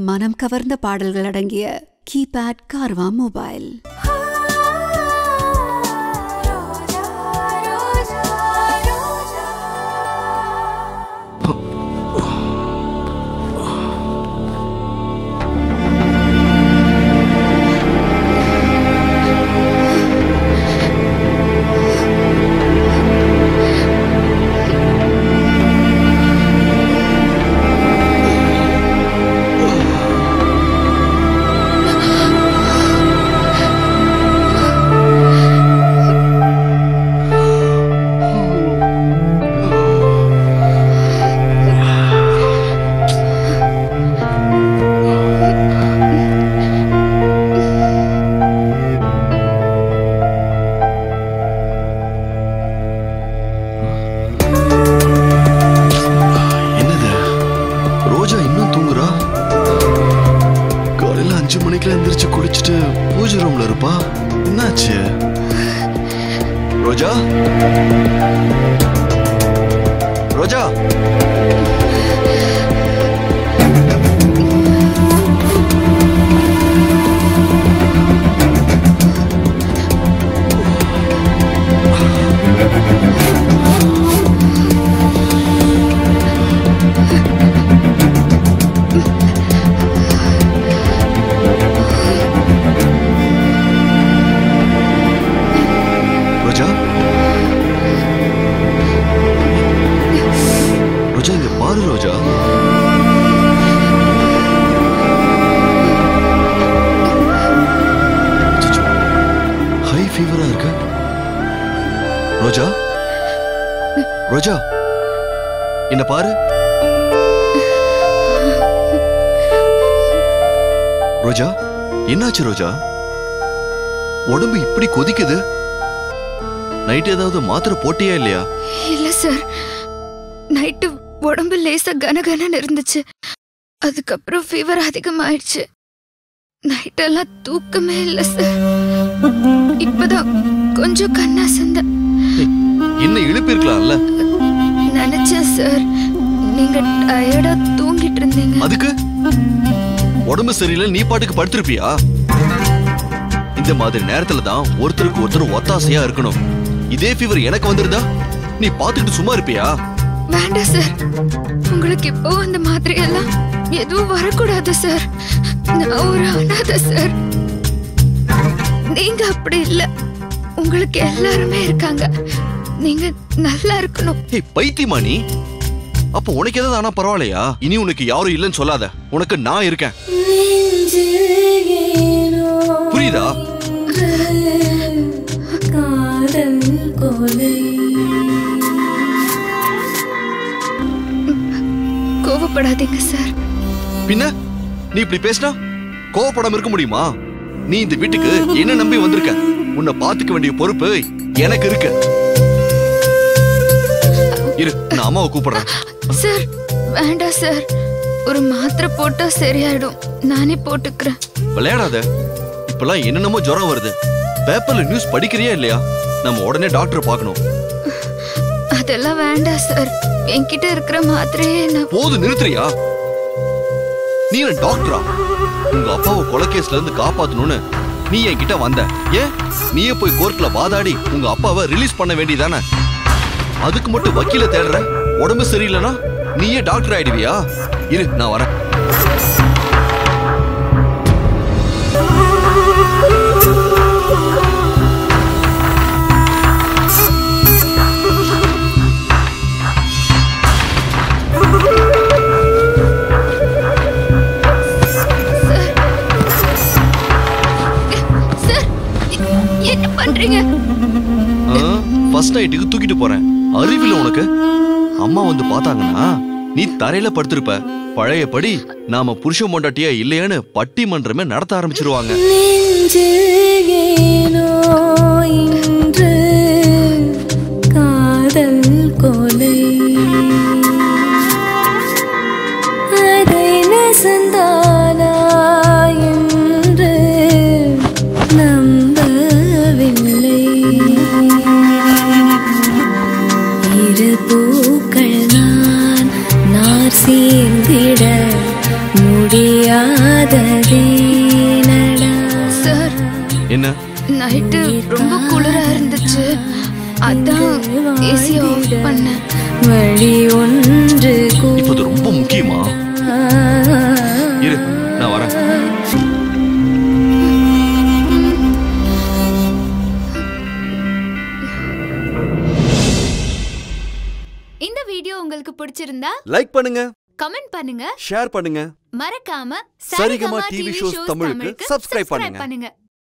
மனம் கவர்ந்த பாடல்கள் அடங்கிய கீபேட் கார்வா மொபைல் என்னது ரோஜா இன்னும் தூங்குறா காலையில அஞ்சு மணிக்கெல்லாம் எந்திரிச்சு குளிச்சுட்டு பூஜை ரூம்ல இருப்பா என்னாச்சு ரோஜா ரோஜா ரோஜா ரோஜா இங்க பாரு ரோஜா ஹை ஃபீவரா இருக்கு ரோஜா ரோஜா என்ன பாரு ரோஜா என்னாச்சு ரோஜா உடம்பு இப்படி கொதிக்குது நைட் ஏதாவது மாத்திரை போட்டியா இல்லையா இல்ல சார் நைட்டு உடம்பு லேசா கனகனன்னு இருந்துச்சு அதுக்கப்புறம் ஃபீவர் அதிகமாயிடுச்சு நைட்டெல்லாம் தூக்கமே இல்ல சார் இப்பதான் கொஞ்சம் கண்ணா சந்த என்ன இழுப்பிருக்கலாம்ல நினைச்சேன் சார் நீங்க டயர்டா தூங்கிட்டு இருந்தீங்க அதுக்கு உடம்பு சரியில்லை நீ பாட்டுக்கு படுத்திருப்பியா இந்த மாதிரி நேரத்துல தான் ஒருத்தருக்கு ஒருத்தர் ஒத்தாசையா இருக்கணும் இதே ஃபீவர் எனக்கு வந்திருந்தா நீ பாத்துக்கிட்டு சும்மா இருப்பியா வேண்டாம் சார் உங்களுக்கு இப்போ அந்த மாதிரி எல்லாம் எதுவும் வரக்கூடாது சார் நான் ஒரு அனாதை சார் நீங்க அப்படி இல்ல உங்களுக்கு எல்லாருமே இருக்காங்க நீங்க நல்லா இருக்கணும் ஏய் பைத்தியமா நீ அப்ப உனக்கு ஏதாவது ஆனா பரவாயில்லையா இனி உனக்கு யாரும் இல்லைன்னு சொல்லாத உனக்கு நான் இருக்கேன் புரியுதா கோவப்படாதீங்க சார் பின்ன நீ இப்படி பேசினா கோவப்படாம இருக்க முடியுமா நீ இந்த வீட்டுக்கு என்ன நம்பி வந்திருக்க உன்னை பாத்துக்க வேண்டிய பொறுப்பு எனக்கு இருக்கு இரு நான் அம்மாவை கூப்பிடுறேன் சார் வேண்டாம் சார் ஒரு மாத்திரை போட்டா சரியாயிடும் நானே போட்டுக்கிறேன் விளையாடாத இப்பெல்லாம் என்னென்னமோ ஜுரம் வருது பேப்பர்ல நியூஸ் படிக்கிறியா இல்லையா நம்ம உடனே டாக்டர் பார்க்கணும் அதெல்லாம் வேண்டாம் சார் என்கிட்ட இருக்கிற மாத்திரையே நான் போது நிறுத்துறியா நீ என்ன டாக்டரா உங்க அப்பாவை கொலைகேஸ்ல இருந்து காப்பாத்தணும்னு நீ என்கிட்ட வந்த ஏன் நீயே போய் கோர்ட்ல வாதாடி உங்க அப்பாவை ரிலீஸ் பண்ண வேண்டியதானே அதுக்கு மட்டும் வக்கீல தேடுற உடம்பு சரியில்லைனா நீயே டாக்டர் ஆயிடுவியா இரு நான் வரேன் சார் எ- என்ன பண்றீங்க ஃபர்ஸ்ட் நைட்டுக்கு தூக்கிட்டு போறேன் அறிவில்ல உனக்கு அம்மா வந்து பார்த்தாங்கன்னா நீ தரையில படுத்திருப்ப பழையபடி நாம புருஷன் பொண்டாட்டியா இல்லையான்னு பட்டிமன்றமே நடத்த ஆரம்பிச்சிருவாங்க ஏனோ இன்று காதல் கொலை அதை நெசந்தானா என்று நம்பவில்லை இரு பூக்கள் நான் நார் சேர்ந்திட முடியாது இல்லாததேனடா சார் என்ன நைட்டு ரொம்ப குளிரா இருந்துச்சு அதான் ஏசி ஆஃப் பண்ணேன் வழி ஒன்று இப்போ அது ரொம்ப முக்கியமா இரு நான் வரேன் இந்த வீடியோ உங்களுக்கு பிடிச்சிருந்தா லைக் பண்ணுங்க கமெண்ட் பண்ணுங்க ஷேர் பண்ணுங்க மறக்காம சரிகமா டிவி ஷோஸ் தமிழுக்கு subscribe பண்ணுங்க. பண்ணுங்க